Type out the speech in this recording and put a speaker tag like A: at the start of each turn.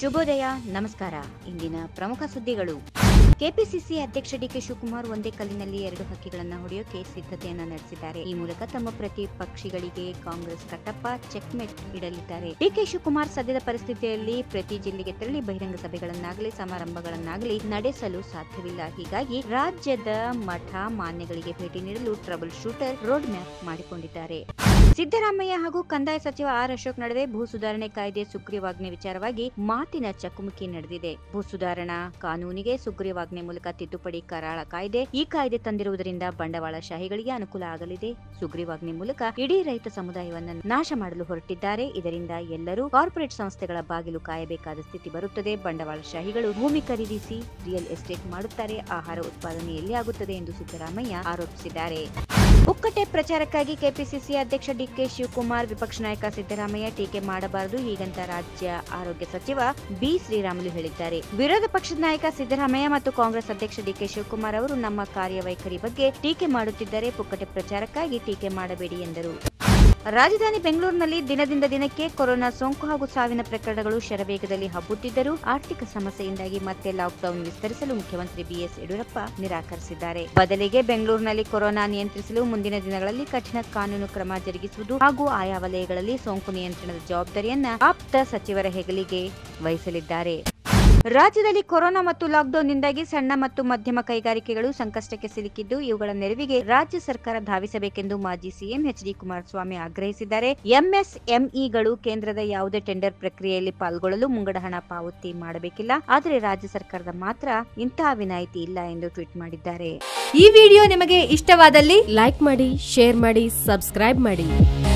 A: ಶುಭೋದಯ ನಮಸ್ಕಾರ ಇಂದಿನ ಪ್ರಮುಖ ಸುದ್ದಿಗಳು ಕೆಪಿಸಿಸಿ ಅಧ್ಯಕ್ಷ ಡಿಕೆ ಶಿವಕುಮಾರ್ ಒಂದೇ ಕಲ್ಲಿನಲ್ಲಿ ಎರಡು ಹಕ್ಕಿಗಳನ್ನ ಹೊಡೆಯೋಕೆ ಸಿದ್ಧತೆಯನ್ನ ನಡೆಸಿದ್ದಾರೆ ಈ ಮೂಲಕ ತಮ್ಮ ಪ್ರತಿಪಕ್ಷಿಗಳಿಗೆ ಕಾಂಗ್ರೆಸ್ ಕಟ್ಟಪ್ಪ ಚೆಕ್ಮೇಟ್ ಇಡಲಿದ್ದಾರೆ ಡಿಕೆ ಶಿವಕುಮಾರ್ ಸದ್ಯದ ಪರಿಸ್ಥಿತಿಯಲ್ಲಿ ಪ್ರತಿ ಜಿಲ್ಲೆಗೆ ತೆರಳಿ ಬಹಿರಂಗ ಸಭೆಗಳನ್ನಾಗಲಿ ಸಮಾರಂಭಗಳನ್ನಾಗಲಿ ನಡೆಸಲು ಸಾಧ್ಯವಿಲ್ಲ ಹೀಗಾಗಿ ರಾಜ್ಯದ ಮಠ ಮಾನ್ಯಗಳಿಗೆ ಭೇಟಿ ನೀಡಲು ಟ್ರಬಲ್ ಶೂಟರ್ ರೋಡ್ ಮ್ಯಾಪ್ ಮಾಡಿಕೊಂಡಿದ್ದಾರೆ ಸಿದ್ದರಾಮಯ್ಯ ಹಾಗೂ ಕಂದಾಯ ಸಚಿವ ಆರ್ ಅಶೋಕ್ ನಡುವೆ ಭೂ ಸುಧಾರಣೆ ಕಾಯ್ದೆ ಸುಗ್ರೀವಾಜ್ಞೆ ವಿಚಾರವಾಗಿ ಮಾತಿನ ಚಕಮಕಿ ನಡೆದಿದೆ ಭೂ ಸುಧಾರಣಾ ಕಾನೂನಿಗೆ ಸುಗ್ರೀವಾಜ್ಞೆ ಮೂಲಕ ತಿದ್ದುಪಡಿ ಕರಾಳ ಕಾಯ್ದೆ ಈ ಕಾಯ್ದೆ ತಂದಿರುವುದರಿಂದ ಬಂಡವಾಳಶಾಹಿಗಳಿಗೆ ಅನುಕೂಲ ಆಗಲಿದೆ ಸುಗ್ರೀವಾಜ್ಞೆ ಮೂಲಕ ಇಡೀ ರೈತ ಸಮುದಾಯವನ್ನು ನಾಶ ಮಾಡಲು ಹೊರಟಿದ್ದಾರೆ ಇದರಿಂದ ಎಲ್ಲರೂ ಕಾರ್ಪೊರೇಟ್ ಸಂಸ್ಥೆಗಳ ಬಾಗಿಲು ಕಾಯಬೇಕಾದ ಸ್ಥಿತಿ ಬರುತ್ತದೆ ಬಂಡವಾಳಶಾಹಿಗಳು ಭೂಮಿ ಖರೀದಿಸಿ ರಿಯಲ್ ಎಸ್ಟೇಟ್ ಮಾಡುತ್ತಾರೆ ಆಹಾರ ಉತ್ಪಾದನೆ ಎಲ್ಲಿ ಆಗುತ್ತದೆ ಎಂದು ಸಿದ್ದರಾಮಯ್ಯ ಆರೋಪಿಸಿದ್ದಾರೆ ಪುಕ್ಕಟೆ ಪ್ರಚಾರಕ್ಕಾಗಿ ಕೆಪಿಸಿಸಿ ಅಧ್ಯಕ್ಷ ಡಿಕೆ ಶಿವಕುಮಾರ್ ವಿಪಕ್ಷ ನಾಯಕ ಸಿದ್ದರಾಮಯ್ಯ ಟೀಕೆ ಮಾಡಬಾರದು ಹೀಗಂತ ರಾಜ್ಯ ಆರೋಗ್ಯ ಸಚಿವ ಬಿ ಶ್ರೀರಾಮುಲು ಹೇಳಿದ್ದಾರೆ ವಿರೋಧ ಪಕ್ಷದ ನಾಯಕ ಸಿದ್ದರಾಮಯ್ಯ ಮತ್ತು ಕಾಂಗ್ರೆಸ್ ಅಧ್ಯಕ್ಷ ಡಿಕೆ ಶಿವಕುಮಾರ್ ಅವರು ನಮ್ಮ ಕಾರ್ಯವೈಖರಿ ಬಗ್ಗೆ ಟೀಕೆ ಮಾಡುತ್ತಿದ್ದರೆ ಪುಕ್ಕಟೆ ಪ್ರಚಾರಕ್ಕಾಗಿ ಟೀಕೆ ಮಾಡಬೇಡಿ ಎಂದರು ರಾಜಧಾನಿ ಬೆಂಗಳೂರಿನಲ್ಲಿ ದಿನದಿಂದ ದಿನಕ್ಕೆ ಕೊರೋನಾ ಸೋಂಕು ಹಾಗೂ ಸಾವಿನ ಪ್ರಕರಣಗಳು ಶರವೇಗದಲ್ಲಿ ಹಬ್ಬುತ್ತಿದ್ದರೂ ಆರ್ಥಿಕ ಸಮಸ್ಯೆಯಿಂದಾಗಿ ಮತ್ತೆ ಲಾಕ್ಡೌನ್ ವಿಸ್ತರಿಸಲು ಮುಖ್ಯಮಂತ್ರಿ ಬಿಎಸ್ ಯಡಿಯೂರಪ್ಪ ನಿರಾಕರಿಸಿದ್ದಾರೆ ಬದಲಿಗೆ ಬೆಂಗಳೂರಿನಲ್ಲಿ ಕೊರೋನಾ ನಿಯಂತ್ರಿಸಲು ಮುಂದಿನ ದಿನಗಳಲ್ಲಿ ಕಠಿಣ ಕಾನೂನು ಕ್ರಮ ಜರುಗಿಸುವುದು ಹಾಗೂ ಆಯಾ ವಲಯಗಳಲ್ಲಿ ಸೋಂಕು ನಿಯಂತ್ರಣದ ಜವಾಬ್ದಾರಿಯನ್ನ ಆಪ್ತ ಸಚಿವರ ಹೆಗಲಿಗೆ ವಹಿಸಲಿದ್ದಾರೆ ರಾಜ್ಯದಲ್ಲಿ ಕೊರೋನಾ ಮತ್ತು ಲಾಕ್ಡೌನ್ನಿಂದಾಗಿ ಸಣ್ಣ ಮತ್ತು ಮಧ್ಯಮ ಕೈಗಾರಿಕೆಗಳು ಸಂಕಷ್ಟಕ್ಕೆ ಸಿಲುಕಿದ್ದು ಇವುಗಳ ನೆರವಿಗೆ ರಾಜ್ಯ ಸರ್ಕಾರ ಧಾವಿಸಬೇಕೆಂದು ಮಾಜಿ ಸಿಎಂ ಎಚ್ ಡಿ ಕುಮಾರಸ್ವಾಮಿ ಆಗ್ರಹಿಸಿದ್ದಾರೆ ಎಂಎಸ್ಎಂಇಗಳು ಕೇಂದ್ರದ ಯಾವುದೇ ಟೆಂಡರ್ ಪ್ರಕ್ರಿಯೆಯಲ್ಲಿ ಪಾಲ್ಗೊಳ್ಳಲು ಮುಂಗಡ ಹಣ ಪಾವತಿ ಮಾಡಬೇಕಿಲ್ಲ ಆದರೆ ರಾಜ್ಯ ಸರ್ಕಾರದ ಮಾತ್ರ ಇಂತಹ ವಿನಾಯಿತಿ ಇಲ್ಲ ಎಂದು ಟ್ವೀಟ್ ಮಾಡಿದ್ದಾರೆ
B: ಈ ವಿಡಿಯೋ ನಿಮಗೆ ಇಷ್ಟವಾದಲ್ಲಿ ಲೈಕ್ ಮಾಡಿ ಶೇರ್ ಮಾಡಿ ಸಬ್ಸ್ಕ್ರೈಬ್ ಮಾಡಿ